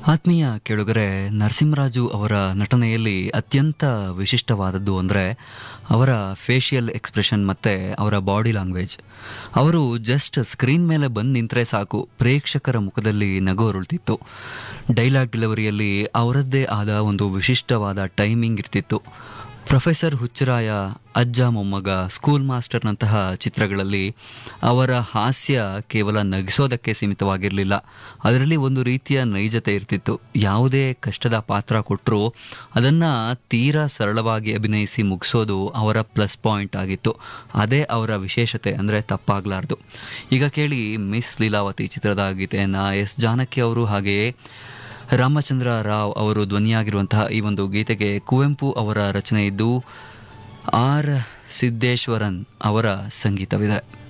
ಆತ್ಮೀಯ ಕೇಳುಗರೆ ನರಸಿಂಹರಾಜು ಅವರ ನಟನೆಯಲ್ಲಿ ಅತ್ಯಂತ ವಿಶಿಷ್ಟವಾದದ್ದು ಅಂದರೆ ಅವರ ಫೇಶಿಯಲ್ ಎಕ್ಸ್ಪ್ರೆಷನ್ ಮತ್ತು ಅವರ ಬಾಡಿ ಲ್ಯಾಂಗ್ವೇಜ್ ಅವರು ಜಸ್ಟ್ ಸ್ಕ್ರೀನ್ ಮೇಲೆ ಬಂದು ನಿಂತರೆ ಸಾಕು ಪ್ರೇಕ್ಷಕರ ಮುಖದಲ್ಲಿ ನಗು ಅರುಳ್ತಿತ್ತು ಡೈಲಾಗ್ ಡೆಲಿವರಿಯಲ್ಲಿ ಅವರದ್ದೇ ಆದ ಒಂದು ವಿಶಿಷ್ಟವಾದ ಟೈಮಿಂಗ್ ಇರ್ತಿತ್ತು ಪ್ರೊಫೆಸರ್ ಹುಚ್ಚರಾಯ ಅಜ್ಜ ಮೊಮ್ಮಗ ಸ್ಕೂಲ್ ಮಾಸ್ಟರ್ನಂತಹ ಚಿತ್ರಗಳಲ್ಲಿ ಅವರ ಹಾಸ್ಯ ಕೇವಲ ನಗಿಸೋದಕ್ಕೆ ಸೀಮಿತವಾಗಿರಲಿಲ್ಲ ಅದರಲ್ಲಿ ಒಂದು ರೀತಿಯ ನೈಜತೆ ಇರ್ತಿತ್ತು ಯಾವುದೇ ಕಷ್ಟದ ಪಾತ್ರ ಕೊಟ್ಟರೂ ಅದನ್ನು ತೀರಾ ಸರಳವಾಗಿ ಅಭಿನಯಿಸಿ ಮುಗಿಸೋದು ಅವರ ಪ್ಲಸ್ ಪಾಯಿಂಟ್ ಆಗಿತ್ತು ಅದೇ ಅವರ ವಿಶೇಷತೆ ಅಂದರೆ ತಪ್ಪಾಗಲಾರ್ದು ಈಗ ಕೇಳಿ ಮಿಸ್ ಲೀಲಾವತಿ ಚಿತ್ರದ ಗೀತೆಯನ್ನು ಎಸ್ ಜಾನಕಿ ಅವರು ಹಾಗೆಯೇ ರಾಮಚಂದ್ರ ರಾವ್ ಅವರು ಧ್ವನಿಯಾಗಿರುವಂತಹ ಈ ಒಂದು ಗೀತೆಗೆ ಕುವೆಂಪು ಅವರ ರಚನೆ ಇದ್ದು ಆರ್ ಸಿದ್ದೇಶ್ವರನ್ ಅವರ ಸಂಗೀತವಿದೆ